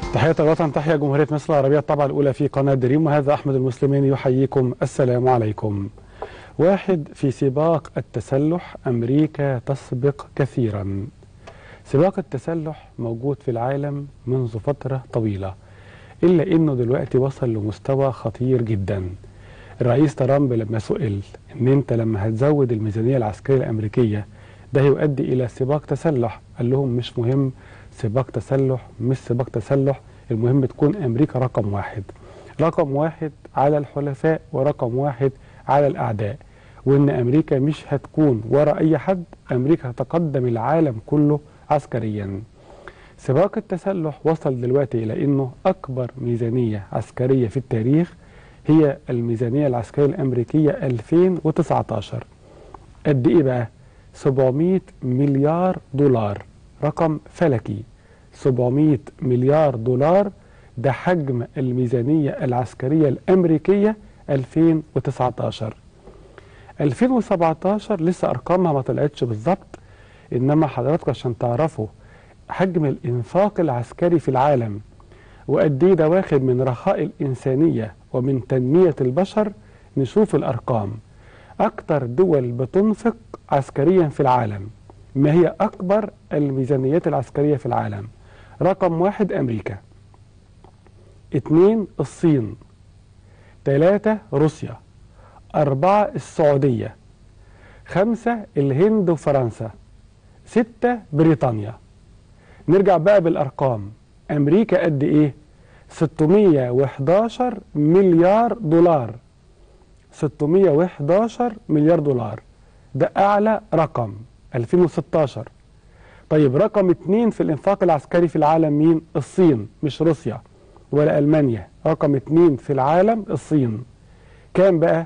تحية الوطن تحية جمهورية مصر العربية الطبعة الأولى في قناة دريم وهذا أحمد المسلمين يحييكم السلام عليكم واحد في سباق التسلح أمريكا تسبق كثيرا سباق التسلح موجود في العالم منذ فترة طويلة إلا أنه دلوقتي وصل لمستوى خطير جدا الرئيس ترامب لما سئل أن أنت لما هتزود الميزانية العسكرية الأمريكية ده يؤدي إلى سباق تسلح قال لهم مش مهم سباق تسلح مش سباق تسلح المهم تكون أمريكا رقم واحد رقم واحد على الحلفاء ورقم واحد على الأعداء وإن أمريكا مش هتكون ورا أي حد أمريكا هتقدم العالم كله عسكريا سباق التسلح وصل دلوقتي إلى أنه أكبر ميزانية عسكرية في التاريخ هي الميزانية العسكرية الأمريكية 2019 قد إيه بقى؟ 700 مليار دولار رقم فلكي 700 مليار دولار ده حجم الميزانية العسكرية الأمريكية 2019 2017 لسه أرقامها ما طلعتش بالظبط إنما حضراتكم عشان تعرفوا حجم الإنفاق العسكري في العالم وقد إيه ده واخد من رخاء الإنسانية ومن تنمية البشر نشوف الأرقام أكتر دول بتنفق عسكريا في العالم ما هي أكبر الميزانيات العسكرية في العالم رقم واحد أمريكا اتنين الصين تلاتة روسيا أربعة السعودية خمسة الهند وفرنسا ستة بريطانيا نرجع بقى بالأرقام أمريكا قد إيه 611 مليار دولار 611 مليار دولار ده أعلى رقم 2016 طيب رقم اتنين في الإنفاق العسكري في العالم مين؟ الصين مش روسيا ولا ألمانيا رقم اتنين في العالم الصين كام بقى؟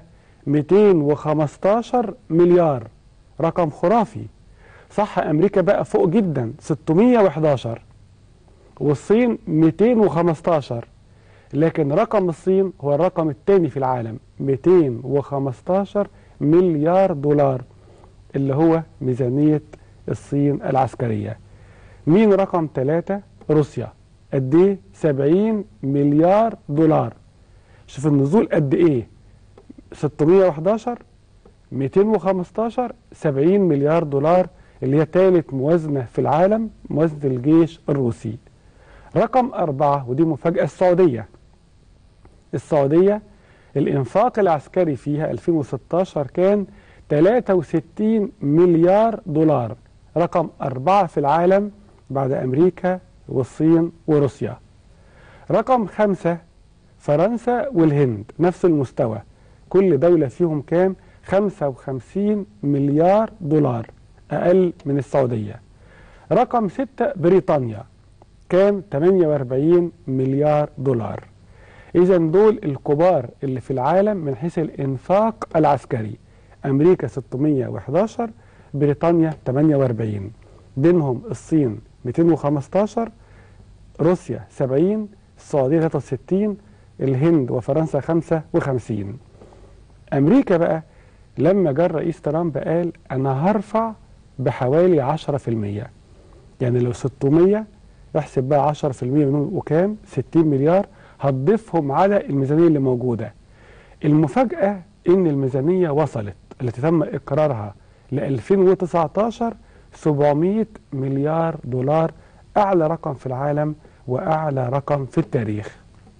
215 مليار رقم خرافي صح أمريكا بقى فوق جدا 611 والصين 215 لكن رقم الصين هو الرقم الثاني في العالم 215 مليار دولار اللي هو ميزانية الصين العسكرية مين رقم ثلاثة روسيا قد ايه 70 مليار دولار شوف النزول قد ايه 611 215 70 مليار دولار اللي هي ثالث موازنة في العالم موازنة الجيش الروسي رقم أربعة ودي مفاجأة السعودية السعودية الإنفاق العسكري فيها 2016 كان 63 مليار دولار رقم أربعة في العالم بعد أمريكا والصين وروسيا رقم خمسة فرنسا والهند نفس المستوى كل دولة فيهم كام 55 مليار دولار أقل من السعودية رقم ستة بريطانيا كام 48 مليار دولار إذا دول الكبار اللي في العالم من حيث الإنفاق العسكري أمريكا 611 بريطانيا 48 بينهم الصين 215 روسيا 70 السعودية 63 الهند وفرنسا 55 أمريكا بقى لما جاء الرئيس ترامب قال أنا هرفع بحوالي 10% يعني لو 600 احسب بقى 10% منهم وكام 60 مليار هتضيفهم على الميزانية اللي موجودة المفاجأة إن الميزانية وصلت التي تم إقرارها ل 2019 700 مليار دولار أعلى رقم في العالم وأعلى رقم في التاريخ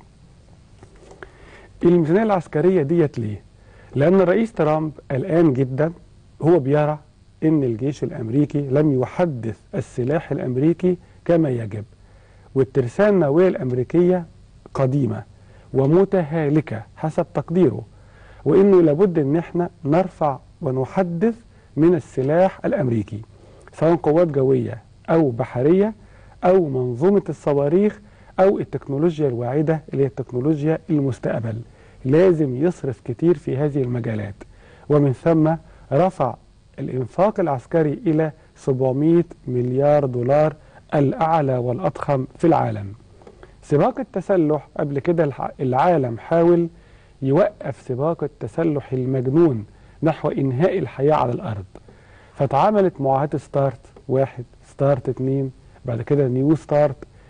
الميزانية العسكرية ديت ليه؟ لأن الرئيس ترامب قلقان جدا هو بيرى إن الجيش الأمريكي لم يحدث السلاح الأمريكي كما يجب والترسانة النووية الأمريكية قديمة ومتهالكة حسب تقديره وإنه لابد إن احنا نرفع ونحدث من السلاح الأمريكي سواء قوات جوية أو بحرية أو منظومة الصواريخ أو التكنولوجيا الواعدة اللي هي التكنولوجيا المستقبل لازم يصرف كتير في هذه المجالات ومن ثم رفع الإنفاق العسكري إلى 700 مليار دولار الأعلى والأضخم في العالم سباق التسلح قبل كده العالم حاول يوقف سباق التسلح المجنون نحو إنهاء الحياة على الأرض فتعاملت معاهدة ستارت واحد ستارت اتنين بعد كده نيو ستارت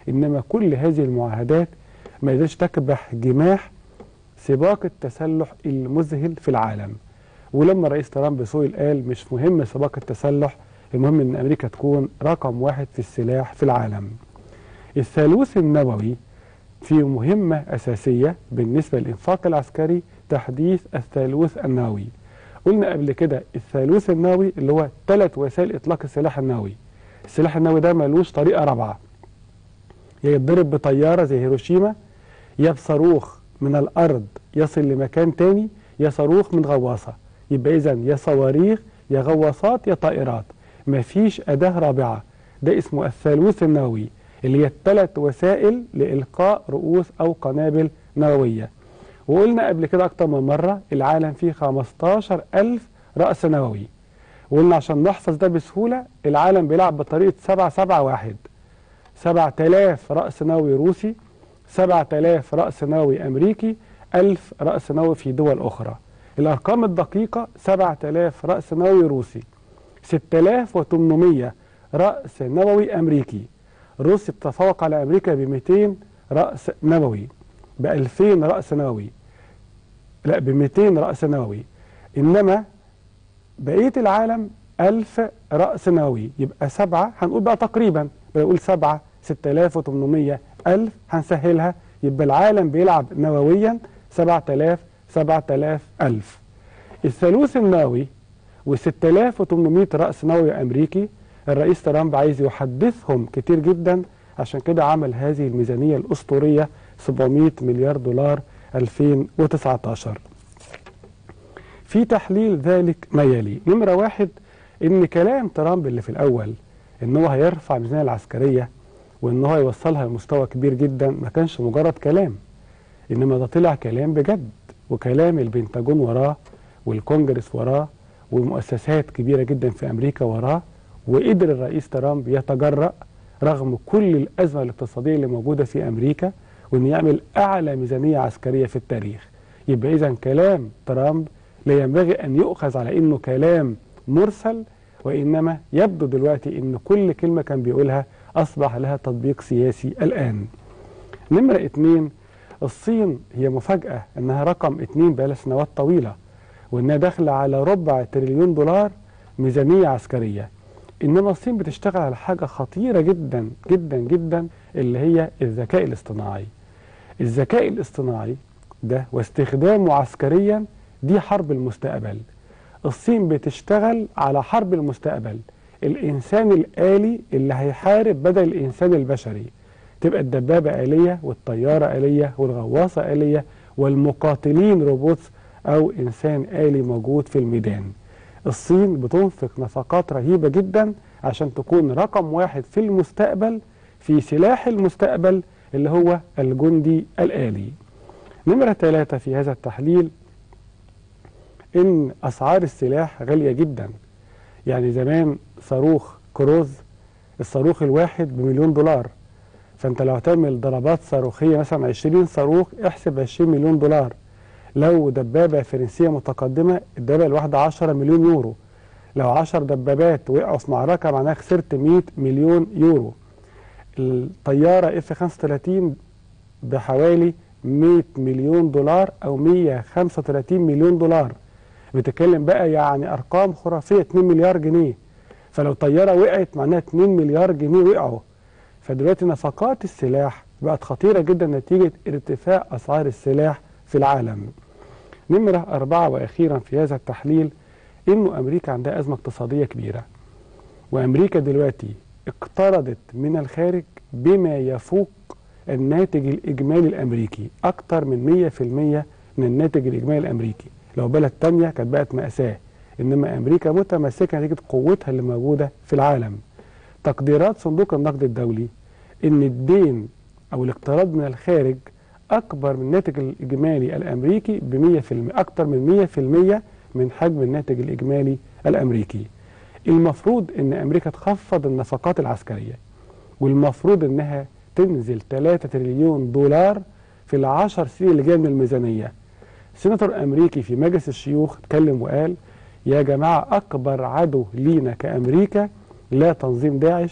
إنما كل هذه المعاهدات ما قدرتش تكبح جماح سباق التسلح المذهل في العالم ولما رئيس ترامب سئل قال مش مهم سباق التسلح المهم ان امريكا تكون رقم واحد في السلاح في العالم الثالوث النووي في مهمة أساسية بالنسبة للإنفاق العسكري تحديث الثالوث النووي قلنا قبل كده الثالوث النووي اللي هو ثلاث وسائل إطلاق السلاح النووي السلاح النووي ده ملوش طريقة رابعة يا يتضرب بطيارة زي هيروشيما يا بصاروخ من الأرض يصل لمكان تاني يا صاروخ من غواصة يبقى إذا يا صواريخ يا غواصات يا طائرات مفيش أداة رابعة ده اسمه الثالوث النووي اللي هي الثلاث وسائل لإلقاء رؤوس أو قنابل نووية وقلنا قبل كده أكتر من مرة العالم فيه 15 ألف رأس نووي وقلنا عشان نحفظ ده بسهولة العالم بيلعب بطريقة 7 7 1 7000 رأس نووي روسي 7000 رأس نووي أمريكي 1000 رأس نووي في دول أخرى الأرقام الدقيقة 7000 رأس نووي روسي 6800 رأس نووي أمريكي روسيا بتتفوق على أمريكا ب 200 رأس نووي ب 2000 رأس نووي لا ب 200 رأس نووي إنما بقية العالم 1000 رأس نووي يبقى سبعة هنقول بقى تقريبا بنقول سبعة 6800 1000 هنسهلها يبقى العالم بيلعب نوويا 7000 7000 1000 الثالوث النووي و6800 رأس نووي أمريكي الرئيس ترامب عايز يحدثهم كتير جدا عشان كده عمل هذه الميزانية الأسطورية 700 مليار دولار 2019 في تحليل ذلك ما يلي نمرة واحد ان كلام ترامب اللي في الاول ان هو هيرفع الميزانية العسكرية وان هو يوصلها لمستوى كبير جدا ما كانش مجرد كلام انما ده طلع كلام بجد وكلام البنتاجون وراه والكونجرس وراه ومؤسسات كبيرة جدا في امريكا وراه وقدر الرئيس ترامب يتجرأ رغم كل الأزمة الاقتصادية اللي موجودة في أمريكا وأن يعمل أعلى ميزانية عسكرية في التاريخ يبقى إذا كلام ترامب لا ينبغي أن يؤخذ على أنه كلام مرسل وإنما يبدو دلوقتي أن كل كلمة كان بيقولها أصبح لها تطبيق سياسي الآن نمرة اتنين الصين هي مفاجأة أنها رقم اتنين بقالها سنوات طويلة وأنها داخلة على ربع تريليون دولار ميزانية عسكرية انما الصين بتشتغل على حاجه خطيره جدا جدا جدا اللي هي الذكاء الاصطناعي الذكاء الاصطناعي ده واستخدامه عسكريا دي حرب المستقبل الصين بتشتغل على حرب المستقبل الانسان الالي اللي هيحارب بدل الانسان البشري تبقى الدبابه اليه والطياره اليه والغواصه اليه والمقاتلين روبوتس او انسان الي موجود في الميدان الصين بتنفق نفقات رهيبة جدا عشان تكون رقم واحد في المستقبل في سلاح المستقبل اللي هو الجندي الآلي نمرة ثلاثة في هذا التحليل إن أسعار السلاح غالية جدا يعني زمان صاروخ كروز الصاروخ الواحد بمليون دولار فأنت لو هتعمل ضربات صاروخية مثلا 20 صاروخ احسب 20 مليون دولار لو دبابة فرنسية متقدمة الدبابة الواحدة 10 مليون يورو لو 10 دبابات وقعوا في معركة معناها خسرت 100 مليون يورو الطيارة اف 35 بحوالي 100 مليون دولار او 135 مليون دولار بتتكلم بقى يعني ارقام خرافية 2 مليار جنيه فلو طيارة وقعت معناها 2 مليار جنيه وقعوا فدلوقتي نفقات السلاح بقت خطيرة جدا نتيجة ارتفاع اسعار السلاح في العالم نمرة أربعة وأخيرا في هذا التحليل إنه أمريكا عندها أزمة اقتصادية كبيرة وأمريكا دلوقتي اقترضت من الخارج بما يفوق الناتج الإجمالي الأمريكي أكتر من 100% من الناتج الإجمالي الأمريكي لو بلد تانية كانت بقت مأساة إنما أمريكا متمسكة نتيجة قوتها اللي موجودة في العالم تقديرات صندوق النقد الدولي إن الدين أو الاقتراض من الخارج أكبر من الناتج الإجمالي الأمريكي ب 100% أكتر من 100% من حجم الناتج الإجمالي الأمريكي المفروض أن أمريكا تخفض النفقات العسكرية والمفروض أنها تنزل 3 تريليون دولار في العشر سنين اللي جايه من الميزانية سيناتور أمريكي في مجلس الشيوخ اتكلم وقال يا جماعة أكبر عدو لينا كأمريكا لا تنظيم داعش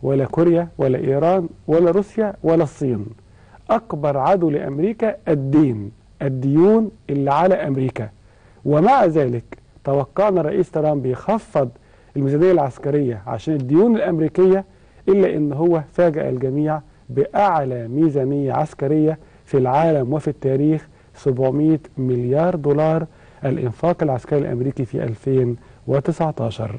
ولا كوريا ولا إيران ولا روسيا ولا الصين أكبر عدو لأمريكا الدين الديون اللي على أمريكا ومع ذلك توقعنا رئيس ترامب يخفض الميزانية العسكرية عشان الديون الأمريكية إلا إن هو فاجأ الجميع بأعلى ميزانية عسكرية في العالم وفي التاريخ 700 مليار دولار الإنفاق العسكري الأمريكي في 2019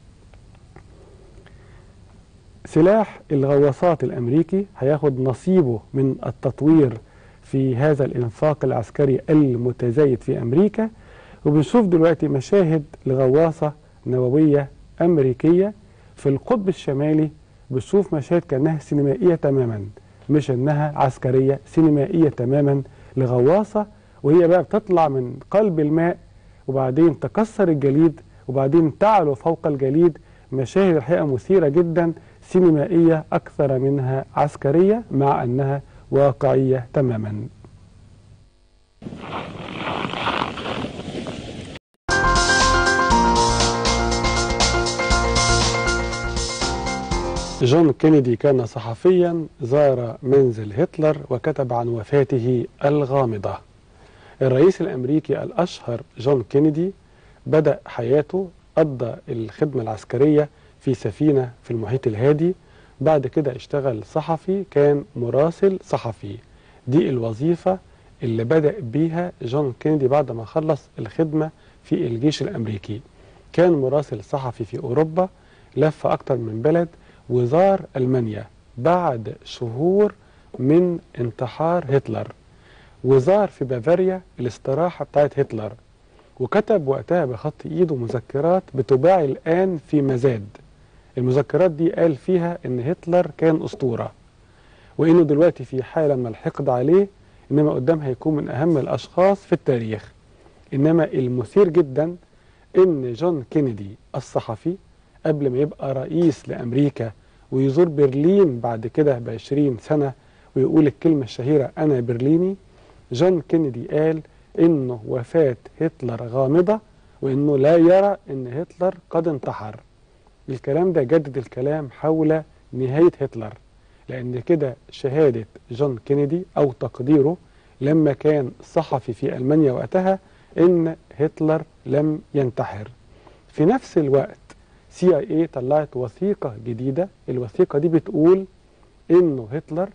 سلاح الغواصات الأمريكي هياخد نصيبه من التطوير في هذا الإنفاق العسكري المتزايد في أمريكا وبنشوف دلوقتي مشاهد لغواصة نووية أمريكية في القطب الشمالي بتشوف مشاهد كأنها سينمائية تماما مش أنها عسكرية سينمائية تماما لغواصة وهي بقى بتطلع من قلب الماء وبعدين تكسر الجليد وبعدين تعلو فوق الجليد مشاهد الحقيقة مثيرة جدا سينمائية أكثر منها عسكرية مع أنها واقعية تماما جون كينيدي كان صحفيا زار منزل هتلر وكتب عن وفاته الغامضة الرئيس الأمريكي الأشهر جون كينيدي بدأ حياته قضى الخدمة العسكرية في سفينة في المحيط الهادي بعد كده اشتغل صحفي كان مراسل صحفي دي الوظيفة اللي بدأ بيها جون كينيدي بعد ما خلص الخدمة في الجيش الأمريكي كان مراسل صحفي في أوروبا لف أكتر من بلد وزار ألمانيا بعد شهور من انتحار هتلر وزار في بافاريا الاستراحة بتاعت هتلر وكتب وقتها بخط ايده مذكرات بتباع الآن في مزاد المذكرات دي قال فيها ان هتلر كان أسطورة وانه دلوقتي في حالة من الحقد عليه انما قدام هيكون من اهم الاشخاص في التاريخ انما المثير جدا ان جون كينيدي الصحفي قبل ما يبقى رئيس لأمريكا ويزور برلين بعد كده بعشرين سنة ويقول الكلمة الشهيرة أنا برليني جون كينيدي قال إنه وفاة هتلر غامضة وإنه لا يرى إن هتلر قد انتحر الكلام ده جدد الكلام حول نهاية هتلر لأن كده شهادة جون كينيدي أو تقديره لما كان صحفي في ألمانيا وقتها إن هتلر لم ينتحر في نفس الوقت سي اي اي طلعت وثيقة جديدة الوثيقة دي بتقول انه هتلر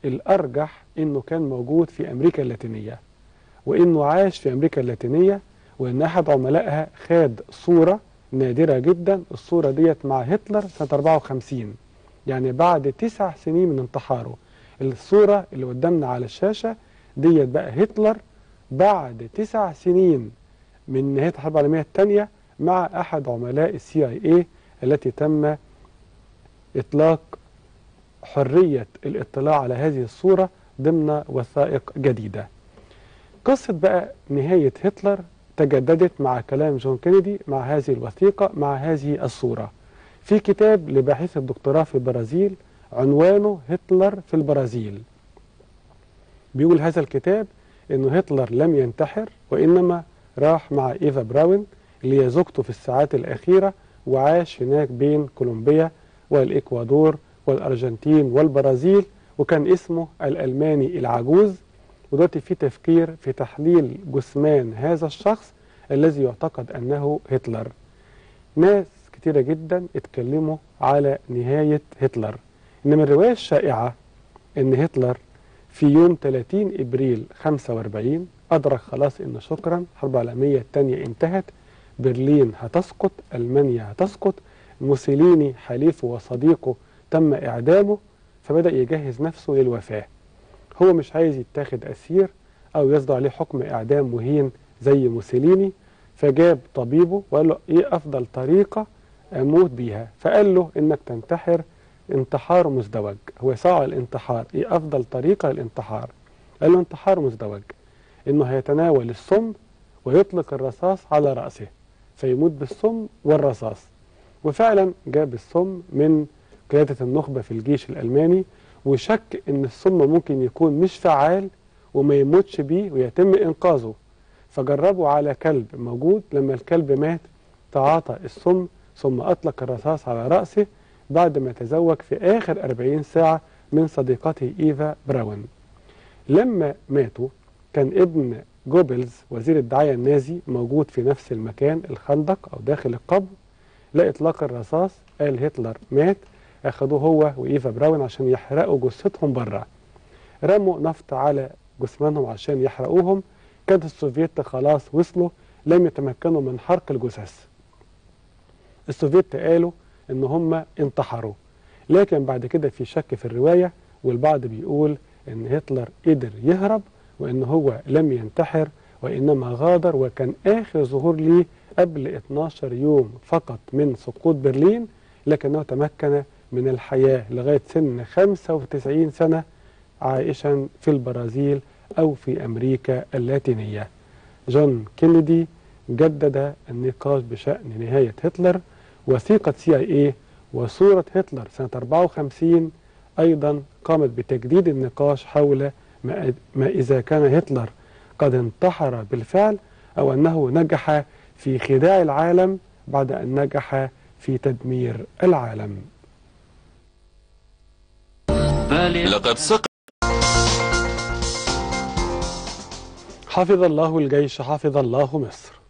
الارجح انه كان موجود في امريكا اللاتينية وانه عاش في امريكا اللاتينية وان احد عملائها خد صورة نادرة جدا الصورة ديت مع هتلر سنة 54 يعني بعد تسع سنين من انتحاره الصورة اللي قدامنا على الشاشة ديت بقى هتلر بعد تسع سنين من نهاية الحرب العالمية الثانية مع أحد عملاء السي اي اي التي تم إطلاق حرية الاطلاع على هذه الصورة ضمن وثائق جديدة قصة بقى نهاية هتلر تجددت مع كلام جون كينيدي مع هذه الوثيقة مع هذه الصورة في كتاب لباحث الدكتوراه في البرازيل عنوانه هتلر في البرازيل بيقول هذا الكتاب انه هتلر لم ينتحر وانما راح مع ايفا براون اللي هي زوجته في الساعات الأخيرة وعاش هناك بين كولومبيا والإكوادور والأرجنتين والبرازيل وكان اسمه الألماني العجوز ودلوقتي في تفكير في تحليل جثمان هذا الشخص الذي يعتقد أنه هتلر ناس كتيرة جدا اتكلموا على نهاية هتلر إنما الرواية الشائعة أن هتلر في يوم 30 إبريل 45 أدرك خلاص إن شكرا الحرب العالمية الثانية انتهت برلين هتسقط ألمانيا هتسقط موسوليني حليفه وصديقه تم إعدامه فبدأ يجهز نفسه للوفاة هو مش عايز يتاخد أسير أو يصدر عليه حكم إعدام مهين زي موسوليني فجاب طبيبه وقال له إيه أفضل طريقة أموت بيها فقال له إنك تنتحر انتحار مزدوج هو سعى الانتحار إيه أفضل طريقة للانتحار قال له انتحار مزدوج إنه هيتناول السم ويطلق الرصاص على رأسه فيموت بالسم والرصاص وفعلا جاب السم من قيادة النخبة في الجيش الألماني وشك ان السم ممكن يكون مش فعال وما يموتش بيه ويتم إنقاذه فجربوا على كلب موجود لما الكلب مات تعاطى السم ثم أطلق الرصاص على رأسه بعد ما تزوج في آخر 40 ساعة من صديقته إيفا براون لما ماتوا كان ابن جوبلز وزير الدعاية النازي موجود في نفس المكان الخندق أو داخل القبر لا إطلاق الرصاص قال هتلر مات أخدوه هو وإيفا براون عشان يحرقوا جثتهم بره رموا نفط على جثمانهم عشان يحرقوهم كانت السوفيت خلاص وصلوا لم يتمكنوا من حرق الجثث السوفيت قالوا ان هم انتحروا لكن بعد كده في شك في الرواية والبعض بيقول ان هتلر قدر يهرب وان هو لم ينتحر وانما غادر وكان اخر ظهور ليه قبل 12 يوم فقط من سقوط برلين لكنه تمكن من الحياة لغاية سن 95 سنة عائشا في البرازيل أو في أمريكا اللاتينية جون كينيدي جدد النقاش بشأن نهاية هتلر وثيقة سي اي اي وصورة هتلر سنة 54 أيضا قامت بتجديد النقاش حول ما, ما إذا كان هتلر قد انتحر بالفعل أو أنه نجح في خداع العالم بعد أن نجح في تدمير العالم لقد سقط حفظ الله الجيش حفظ الله مصر